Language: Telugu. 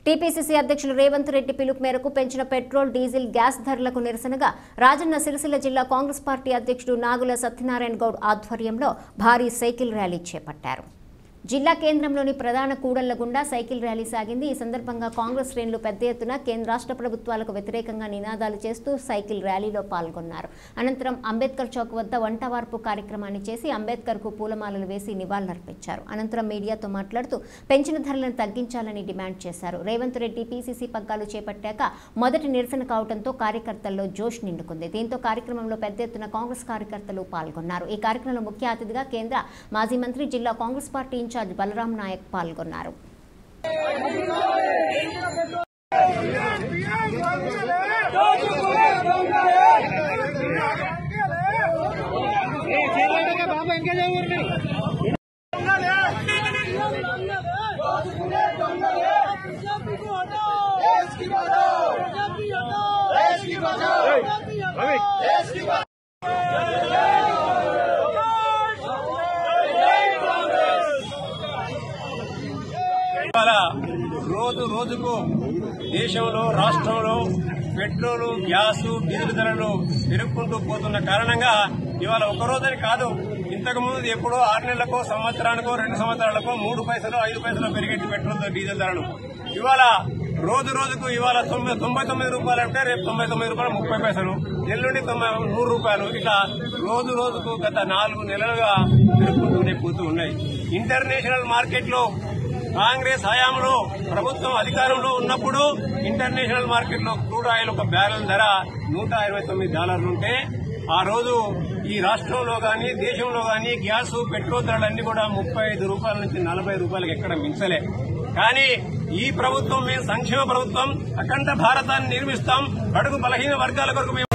టీపీసీసీ అధ్యక్షులు రేవంత్ రెడ్డి పిలుపు మేరకు పెంచిన పెట్రోల్ డీజిల్ గ్యాస్ ధరలకు నిరసనగా రాజన్న సిరిసిల్ల జిల్లా కాంగ్రెస్ పార్టీ అధ్యక్షుడు నాగుల సత్యనారాయణ గౌడ్ ఆధ్వర్యంలో భారీ సైకిల్ ర్యాలీ చేపట్టారు జిల్లా కేంద్రంలోని ప్రధాన కూడళ్ల గుండా సైకిల్ ర్యాలీ సాగింది ఈ సందర్భంగా కాంగ్రెస్ శ్రేణులు పెద్ద ఎత్తున కేంద్ర రాష్ట్ర ప్రభుత్వాలకు వ్యతిరేకంగా నినాదాలు చేస్తూ సైకిల్ ర్యాలీలో పాల్గొన్నారు అనంతరం అంబేద్కర్ చౌక్ వద్ద వంటవార్పు కార్యక్రమాన్ని చేసి అంబేద్కర్కు పూలమాలలు వేసి నివాళులర్పించారు అనంతరం మీడియాతో మాట్లాడుతూ పెంచిన ధరలను తగ్గించాలని డిమాండ్ చేశారు రేవంత్ రెడ్డి పీసీసీ పగ్గాలు చేపట్టాక మొదటి నిరసన కావడంతో కార్యకర్తల్లో జోష్ నిండుకుంది దీంతో కార్యక్రమంలో పెద్ద ఎత్తున కాంగ్రెస్ కార్యకర్తలు పాల్గొన్నారు ఈ కార్యక్రమంలో ముఖ్య అతిథిగా కేంద్ర మాజీ మంత్రి జిల్లా కాంగ్రెస్ పార్టీ ఇన్ఛార్జ్ బలరాం నాయక్ పాల్గొన్నారు ఇవాళ రోజు రోజుకు దేశంలో రాష్ట్రంలో పెట్రోలు గ్యాస్ డీజిల్ ధరలు పెరుగుకుంటూ పోతున్న కారణంగా ఇవాళ ఒక రోజని కాదు ఇంతకు ముందు ఎప్పుడో ఆరు నెలలకో సంవత్సరానికో రెండు సంవత్సరాలకో మూడు పైసలు ఐదు పైసలు పెరిగేటి పెట్రోల్ డీజిల్ ధరలు ఇవాళ రోజు రోజుకు ఇవాళ తొంభై తొంభై తొమ్మిది రూపాయలు అంటే రేపు తొంభై తొమ్మిది రూపాయలు ముప్పై పైసలు ఎల్లుండి తొంభై నూరు రూపాయలు ఇట్లా రోజు రోజుకు గత నాలుగు నెలలుగా పెరుగుకుంటూనే పోతూ ఉన్నాయి ఇంటర్నేషనల్ మార్కెట్ లో కాంగ్రెస్ హయాంలో ప్రభుత్వం అధికారంలో ఉన్నప్పుడు ఇంటర్నేషనల్ మార్కెట్ లో క్రూడ్ ఆయిల్ ఒక బ్యారెల్ ధర నూట ఇరవై తొమ్మిది డాలర్లు ఉంటే ఆ రోజు ఈ రాష్ట్రంలో గాని దేశంలో గాని గ్యాస్ పెట్రోల్ ధరలన్నీ కూడా ముప్పై ఐదు రూపాయల నుంచి నలభై రూపాయలకు ఎక్కడ మించలే కానీ ఈ ప్రభుత్వం మేము సంక్షేమ ప్రభుత్వం అఖండ భారతాన్ని నిర్మిస్తాం బడుగు బలహీన వర్గాల కొరకు మేము